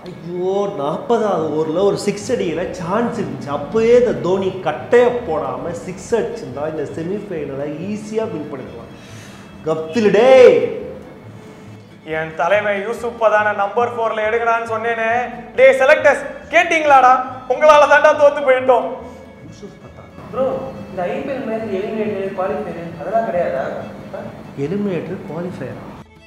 ஐயோ நாற்பதாவது ஓவரில் ஒரு சிக்ஸ் அடிக்கிற சான்ஸ் இருந்துச்சு அப்போயே இந்த தோனி கட்டையை போடாமல் சிக்ஸ் அடிச்சிருந்தா இந்த செமிஃபைனலை ஈஸியாக வின் பண்ணிக்கலாம் கப்தில் டேய் என் தலைவன் யூசுப் பதான நம்பர் ஃபோர்ல எடுக்கலான்னு சொன்னேனே டே செலக்டர்ஸ் கேட்டிங்களாடா உங்களால தாண்டா தோத்து போயிட்டோம் ப்ரோ இந்த ஐபிஎல் மேட்ச் எலிமினேட்டர் குவாலிஃபையர் அதெல்லாம் கிடையாதா எலிமினேட்டர் குவாலிஃபயரா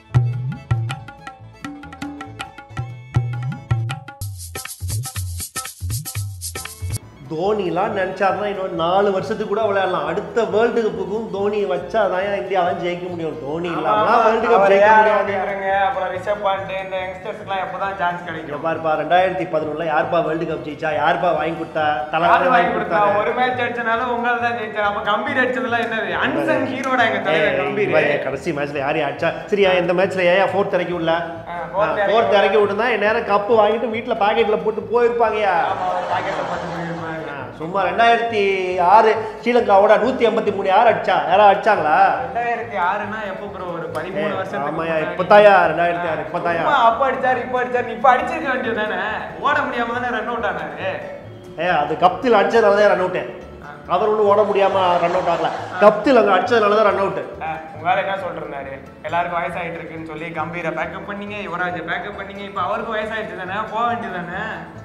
தோனிலாம் நினைச்சாருன்னா இன்னொரு நாலு வருஷத்துக்கு கூட விளையாடலாம் அடுத்த வேர்ல்டு கப்புக்கும் தோனி வச்சா தான் இந்தியாவை ஜெயிக்க முடியும் தோனி இல்லாமலாம் வேர்ல்டு கப் அவர் ஜெயிக்க யார் முடியாது அப்படிங்கிறங்க, அப்புறம் ரிஷப் பாண்ட் இந்த யங்ஸ்டர்ஸ்க்குலாம் எப்பதான் சான்ஸ் இங்க கிடைக்கும் பாருப்பா ரெண்டாயிரத்தி பதினொன்றுல யாருப்பா வேர்ல்டு கப் ஜெயிச்சா யாருப்பா வாங்கி கொடுத்தா யாரு தலைவர் வாங்கி கொடுத்தா ஒரு மேட்ச் அடிச்சனாலும் உங்களால தான் ஜெயிச்சார் அப்ப கம்பீர் அடிச்சதுலாம் என்னது அன்சங் ஹீரோடா எங்க தலைவர் கம்பீர் ஏய், கடைசி மேட்ச்ல யாரையும் அடிச்சா சரியா இந்த மேட்ச்ல ஏன் ஃபோர்த் இறக்கி விடல ஆ, fourth இறக்கி ஃபோர்த் விடல. இறக்கி விட்டுனா நேரம் கப்பு வாங்கிட்டு வீட்ல பாக்கெட்ல போட்டு போயிருப்பாங்கயா ஆமா அவர் பாக்கெட்ல பார்த்து போயிருப்பாங்க ஆ, சும்மா ரெண்டாயிரத்தி ஆறு ஸ்ரீலங்காவோட நூத்தி எண்பத்தி மூணு யார் அடிச்சா யாரா அடிச்சாங்களா ரெண்டாயிரத்தி ஆறுனா எப்போ ப்ரோ ஒரு பதிமூணு ஏய், வருஷத்துக்கு ஆமாயா முன்னாடி. இப்பதாயா ரெண்டாயிரத்தி ஆறு இப்பதாயா சும்மா அப்ப அடிச்சாரு இப்ப அடிச்சாரு இப்ப அடிச்சிருக்க வேண்டியது தானே ஓட முடியாம தானே ரன் அவுட் ஆனாரு ஏ அது கப்தில் அடிச்சதுனால தான் ரன் அவுட்டு அவர் ஒன்றும் ஓட முடியாம ரன் அவுட் ஆகல கப்தில் அங்க அடிச்சதுனால தான் ரன் அவுட் அஹ், உங்களால என்ன சொல்றாரு எல்லாருக்கும் வயசாயிட்டு இருக்குன்னு சொல்லி கம்பீரை பேக்கப் பண்ணீங்க யுவராஜை பேக்கப் பண்ணீங்க இப்ப அவருக்கு வயசாயிடுச்சு தானே போக வேண்டியது தானே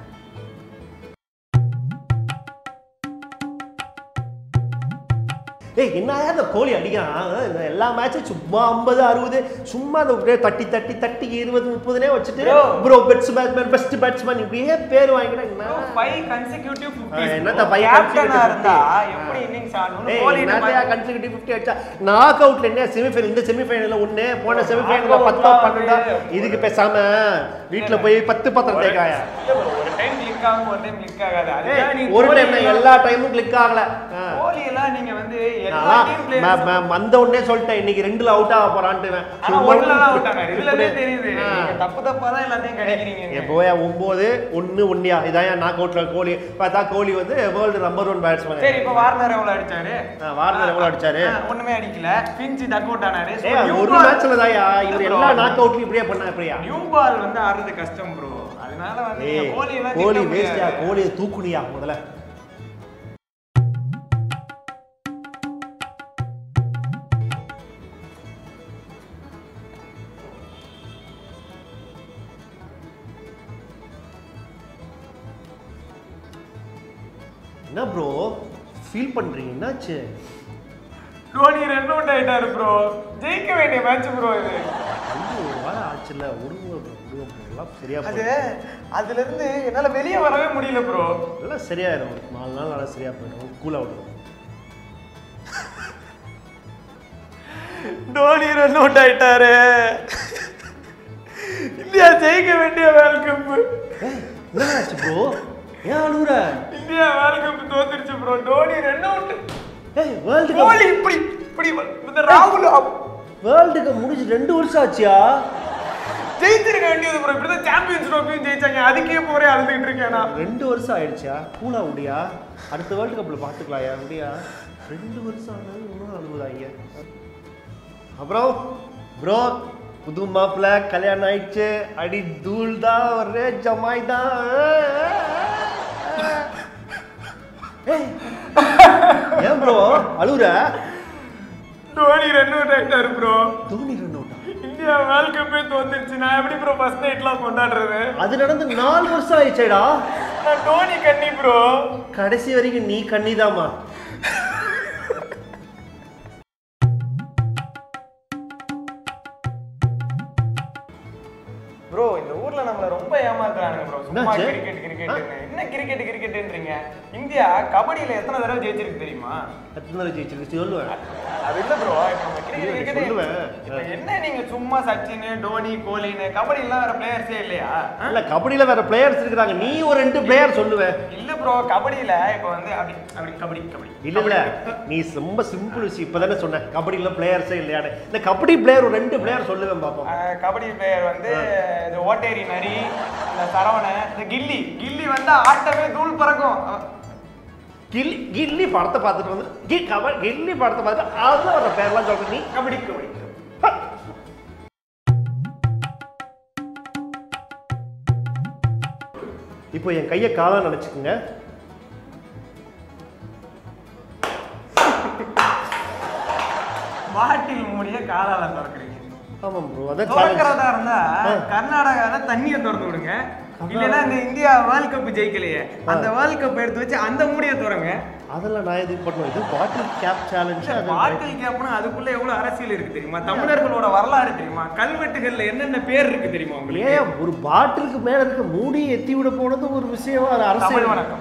ஏய் என்னயா இந்த கோலி அடிக்கிறான் இந்த எல்லா மேட்சும் சும்மா ஐம்பது அறுபது சும்மா அந்த அப்படியே தட்டி தட்டி தட்டி இருபது முப்பதுனே வச்சுட்டு Bro. ப்ரோ பெட்ஸ் பேட்ஸ்மேன் பெஸ்ட் பேட்ஸ்மேன் இப்படியே பேர் வாங்கிக்கிறேன் என்ன ஃபைவ் கன்சிக்யூட்டிவ் ஆ, என்னத்த five கேப்டனா consecutive இருந்தா 50? எப்படி இன்னிங்ஸ் ஆடணும் ஏய், கோலி என்னத்தையா consecutive 50 அடிச்சா? knock outல என்ன semi-final, இந்த semi-final ஒண்ணு, போன semi-final ல பத்தோ, Knockout பன்னெண்டோ. வந்து- இதுக்கு பேசாம வீட்டுல போய் பத்து பத்திரம் தேய்க்காயா ஒரு டைம் கிளிக் ஆகும் ஒரு டைம் கிளிக் ஆகாது ஏய், அதுதான் நீங்க ஒரு கோலி டைம் எல்லாம் எல்லா டைமும் கிளிக் ஆகல ஆ. கோலி எல்லாம் நீங்க வந்து எல்லா நான் டீம் ம- பிளேயர்ஸ் ம- வந்த உடனே சொல்லிட்டேன் இன்னைக்கு ரெண்டுல அவுட் ஆக போறான்ட்டு இவன். ஆனா சும்மா ஒண்ணுல தான் அவுட் ஆனாரு இதுல இருந்தே இப்படி- தெரியுது ஆ. நீங்க தப்பு தப்பா தான் எல்லாத்தையும் கிடைக்கிறீங்க என் போயா ஒன்பது ஒன்னு ஒன்னியா இதான் நாக் அவுட்ல கோலி பார்த்தா கோலி வந்து வேர்ல்டு நம்பர் ஒன் பேட்ஸ்மேன் சரி இப்ப வார்னர் எவ்வளவு அடிச்சாரு வார்னர் எவ்வளவு அடிச்சாரு ஆ, ஒண்ணுமே அடிக்கல பிஞ்ச் டக் அவுட் ஆனாரு So, ஏய், அது new ஒரு ball- மேட்ச்ல தாயா இவர் bro. எல்லா நாக் அவுட்லயும் இப்படியே பண்ணா இப்படியா நியூ பால் வந்து ஆடுறது கஷ்டம் ப்ரோ அதனால வந்து ஏய், நீங்க கோலி எல்லாம் கோலி திட்ட வேஸ்டியா முடியாது. கோலியை தூக்குனியா முதல்ல என்ன ப்ரோ ஃபீல் பண்றீங்க என்னாச்சு தோனி ரன் அவுட் ஆயிட்டாரு ப்ரோ ஜெயிக்க வேண்டிய மேட்ச் ப்ரோ இது ஐயோ ஒரு வாரம் ஆச்சுல்ல விடுங்க bro, விடுங்க bro. எல்லாம் சரியா அது போயிடும் அதுல இருந்து என்னால வெளியே வரவே முடியல ப்ரோ எல்லாம் சரியாயிடும் ஒரு நாலு நாள் நல்லா சரியா போயிடும் கூலா விடுவோம் தோனி ரன் அவுட் ஆயிட்டாரு இந்தியா ஜெயிக்க வேண்டிய வேர்ல்ட் கப் என்னாச்சு ப்ரோ ஏன் அழுகுற இந்தியா வேர்ல்ட் கப் தோத்துருச்சு ப்ரோ தோனி ரன் அவுட் ஏய் வேர்ல்டு கப் கோலி இப்படி இப்படி இந்த ராகுல் வேர்ல்டு கப் முடிஞ்சு ரெண்டு வருஷம் ஆச்சியா ஜெயிச்சிருக்க வேண்டியது ப்ரோ இப்படிதான் சாம்பியன்ஸ் ட்ரோஃபியும் ஜெயிச்சாங்க அதுக்கே போறே அழுதுகிட்டு இருக்கேன் நான் ரெண்டு வருஷம் ஆயிடுச்சா கூலா முடியா அடுத்த வேர்ல்டு கப்ல பாத்துக்கலாம்யா முடியா ரெண்டு வருஷம் ஆனாலும் இன்னும் அழுகுதாங்க அப்புறம் ப்ரோ புது மாப்பிள்ள கல்யாணம் ஆயிடுச்சு அடி தூள் தான் ஒரே ஜமாய் தான் ஏய், ஏன் ப்ரோ அழுகுற தோனி ரன் அவுட் ஆயிட்டாரு ப்ரோ தோனி ரன் அவுட்டா இந்தியா வேர்ல்ட் கப்பே தோத்துருச்சு நான் எப்படி ப்ரோ ஃபர்ஸ்ட் நைட்லாம் கொண்டாடுறது அது நடந்து நாலு வருஷம் ஆயிடுச்சேடா நான் தோனி கண்ணி ப்ரோ கடைசி வரைக்கும் நீ கண்ணிதாம்மா ப்ரோ இந்த ஊர்ல நம்மள ரொம்ப ஏமாத்துறானுங்க ப்ரோ சும்மா என்னாச்சு? கிரிக்கெட் கிரிக்கெட் என்ன கிரிக்கெட் கிரிக்கெட்ன்றீங்க இந்தியா கபடியில எத்தனை தடவை ஜெயிச்சிருக்கு தெரியுமா எத்தனை தடவை ஜெயிச்சிருக்கு சொல்லுவேன் அது இல்ல ப்ரோ இப்போ நம்ம கிரிக்கெட் இல்ல, கிரிக்கெட் சொல்லுவேன். இப்போ என்ன நீங்க சும்மா சச்சின் டோனி கோலின்னு கபடி எல்லாம் வேற பிளேயர்ஸே இல்லையா ஆ? இல்ல கபடியில வேற பிளேயர்ஸ் இருக்கிறாங்க நீ ஒரு ரெண்டு பிளேயர் சொல்லுவேன் இல்ல ப்ரோ கபடியில இப்போ வந்து அப்படி அப்படி கபடி கபடி இல்ல இல்ல நீ ரொம்ப சிம்பிள் விஷயம் இப்பதானே சொன்ன கபடியில பிளேயர்ஸே இல்லையாடு இந்த கபடி பிளேயர் ஒரு ரெண்டு பிளேயர் சொல்லுவேன் பாப்போம் ஆஹ் கபடி பிளேயர் வந்து இந்த ஓட்டேரி நரி இந்த சரவணன் இந்த கில்லி கில்லி வந்து ஆட்டமே தூள் பறக்கும் அஹ் கில்லி கில்லி படத்தை பார்த்துட்டு வந்து கி கப கில்லி படத்தை பார்த்துட்டு அதுல வர பேர்லாம் சொல்ற நீ கபடி கபடி இப்போ என் கையை காலாக நினச்சிக்கோங்க பாட்டில் மூடிய காலால திறக்கிறீங்க ஆமாம் ப்ரோ அதான் challenge. திறக்கிறதா இருந்தா கர்நாடகால தண்ணியை திறந்து விடுங்க இல்லைன்னா இந்த இந்தியா வேர்ல்ட் கப் ஜெயிக்கலையே அந்த வேர்ல்ட் கப் எடுத்து வச்சு அந்த மூடியை திறங்க அதெல்லாம் நான் எதுக்கு பண்ணுவேன் இது பாட்டில் கேப் சேலஞ்சு அது பாட்டில் கேப்னா அதுக்குள்ள எவ்வளவு அரசியல் இருக்கு தெரியுமா தமிழர்களோட வரலாறு தெரியுமா கல்வெட்டுகள்ல என்னென்ன பேர் இருக்கு தெரியுமா உங்களுக்கு ஏன் ஒரு பாட்டிலுக்கு மேல இருக்க மூடி எத்தி விட போனது ஒரு விஷயமா அது தமிழ் அரசியல் வணக்கம்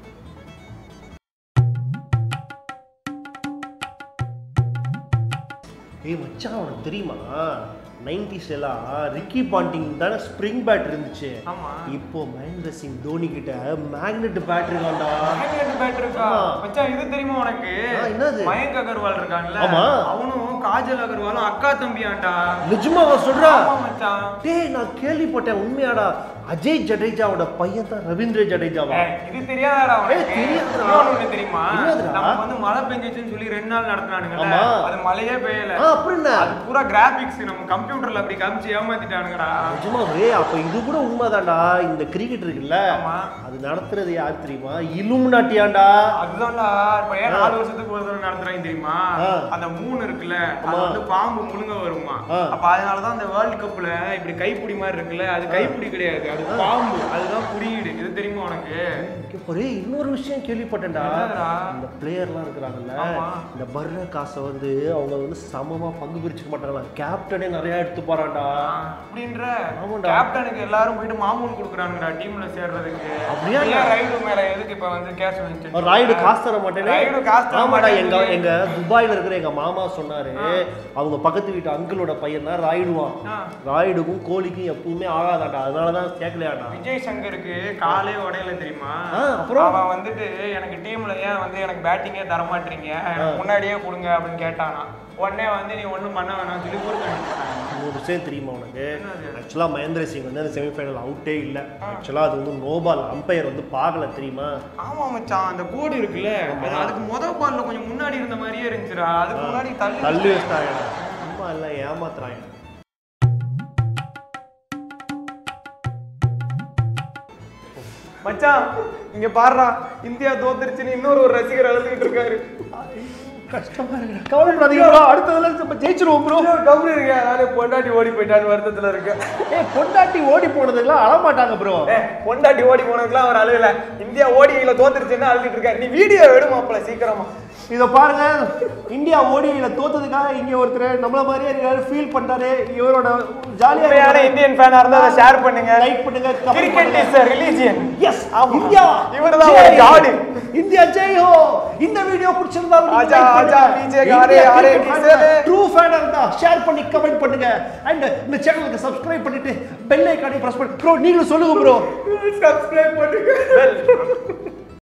ஏய் மச்சான் உனக்கு தெரியுமா நைன்டிஸ் எல்லாம் ரிக்கி பாண்டிங் தானே ஸ்ப்ரிங் பேட் இருந்துச்சு ஆமா இப்போ மகேந்திர சிங் தோனி கிட்ட மேக்னெட் பேட் இருக்காண்டா மேக்னெட் பேட் இருக்கா ஆமா. மச்சான் இது தெரியுமா உனக்கு ஆ, என்னது? மயங்க் அகர்வால் இருக்கான்ல ஆமா. அவனும் காஜல் அகர்வாலும் அக்கா தம்பியாண்டா நிஜமாவா சொல்றா ஆமா மச்சான் டேய் நான் கேள்விப்பட்டேன் உண்மையாடா அஜய் ஜடேஜாவோட பையன் தான் ரவீந்திர ஜடேஜாவா ஏய், இது தெரியாதடா உனக்கு ஏய், தெரியாதுடா. இன்னொன்னு ஒண்ணு தெரியுமா என்னதுடா? நமக்கு வந்து மழை பெஞ்சிச்சுன்னு சொல்லி ரெண்டு நாள் நடத்துனானுங்கல்ல ஆமா. அது மழையே பெய்யல ஆ அப்புறம் என்ன அது பூரா கிராபிக்ஸ் நம்ம கம்ப்யூட்டர்ல அப்படி காமிச்சு ஏமாத்திட்டானுங்கடா நிஜமாவே அப்ப இது கூட உண்மைதான்டா இந்த கிரிக்கெட் இருக்குல்ல ஆமா. அது நடத்துறது யார் தெரியுமா இலுமினாட்டியாண்டா அதுதான்டா இப்ப ஏன் நாலு வருஷத்துக்கு ஒரு தடவை நடத்துறாங்க தெரியுமா ஆ. அந்த மூணு இருக்குல்ல அது ஆமா. வந்து பாம்பு முழுங்க வருமா ஆ. அப்ப அதனாலதான் அந்த வேர்ல்ட் கப்ல இப்படி கைப்பிடி மாதிரி இருக்குல்ல அது கைப்பிடி கிடையாது அது பாம்பு அதுதான் குறியீடு இது தெரியுமா உனக்கு இங்க பாரு இன்னொரு விஷயம் கேள்விப்பட்டேன்டா என்னதுடா? இந்த பிளேயர்லாம் இருக்கிறாங்கல்ல ஆமா. இந்த பர்ற காசை வந்து அவங்க வந்து சமமா பங்கு பிரிச்சுக்க மாட்டாங்களா கேப்டனே நிறைய எடுத்து போறான்டா அப்படின்ற ஆமாண்டா. கேப்டனுக்கு எல்லாரும் போயிட்டு மாமூல் கொடுக்குறாங்கடா டீம்ல சேர்றதுக்கு அப்படியா? ஏன் ரைடு மேல எதுக்கு இப்ப வந்து கேஷ் வந்து ராய்டு காசு தர மாட்டேனே ராய்டு காசு தர ஆமாடா எங்க மாட்டேன்னு எங்க துபாயில இருக்கிற எங்க மாமா சொன்னாரு அவங்க பக்கத்து வீட்டு அங்கிளோட பையன் தான் ராய்டுவான் ஆ. ராய்டுக்கும் கோழிக்கும் எப்பவுமே ஆகாதாண்டா அதனாலதான் கேட்கலையாடா விஜய் சங்கருக்கு காலே உடையல தெரியுமா ஆ, அப்புறம்? அவன் வந்துட்டு எனக்கு டீம்ல ஏன் வந்து எனக்கு பேட்டிங்கே தர மாட்டீங்க எனக்கு முன்னாடியே கொடுங்க அப்படின்னு கேட்டானா உடனே வந்து நீ ஒண்ணும் பண்ண வேணாம்னு சொல்லி கொடுக்க ஒரு விஷயம் தெரியுமா உனக்கு என்னது? ஆக்சுவலா மகேந்திர சிங் வந்து அந்த செமிஃபைனல் அவுட்டே இல்ல ஆக்சுவலா அது வந்து நோபால் அம்பையர் வந்து பார்க்கல தெரியுமா ஆமா மச்சான் அந்த கோடு இருக்குல்ல அது அதுக்கு முத பால்ல கொஞ்சம் முன்னாடி இருந்த மாதிரியே இருந்துச்சுடா அதுக்கு முன்னாடி தள்ளி தள்ளி வச்சிட்டாங்க சும்மா எல்லாம் ஏமாத்துறாங்க மச்சான் இங்க பாருடா இந்தியா தோத்துருச்சுன்னு இன்னொரு ஒரு ரசிகர் அழுதுகிட்டு இருக்காரு கஷ்டமா இருக்கு கவலைப்படாதீங்க bro. அடுத்ததுல நம்ம ஜெயிச்சிருவோம் ப்ரோ கம்பெனி இருக்க நானே பொண்டாட்டி ஓடி போயிட்டான்னு வருத்தத்துல இருக்கேன் ஏய் பொண்டாட்டி ஓடி போனதுக்கெல்லாம் அழமாட்டாங்க ப்ரோ ஏய், பொண்டாட்டி ஓடி போனதுக்குலாம் அவர் அழுகல இந்தியா ஓடியில தோத்துருச்சுன்னு அழுதுட்டு இருக்காரு நீ வீடியோ எடு மாப்பிள சீக்கிரமா இத பாருங்க இந்தியா ஓடியில தோத்ததுக்காக இங்க ஒருத்தர் நம்மள மாதிரியே இருக்காரு ஃபீல் பண்றாரு இவரோட ஜாலியா உண்மையான இந்தியன் ஃபேனா இருந்தா அதை ஷேர் பண்ணுங்க லைக் பண்ணுங்க comment கிரிக்கெட் பண்ணுங்க. இஸ் ரிலீஜியன் எஸ் இந்தியா இவர்தான் ஒரு god. இந்தியா ஜெய் ஹோ இந்த வீடியோ பிடிச்சிருந்தா ஆஜா, ஆஜா, விஜய் காரே, ஆரே, கிசேலே. ட்ரூ ஃபேனா இருந்தா ஷேர் பண்ணி கமெண்ட் பண்ணுங்க அண்ட் இந்த சேனலுக்கு சப்ஸ்கிரைப் பண்ணிட்டு பெல் ஐகானை பிரஸ் பண்ணி ப்ரோ நீங்களும் சொல்லுங்க ப்ரோ சப்ஸ்கிரைப் பண்ணுங்க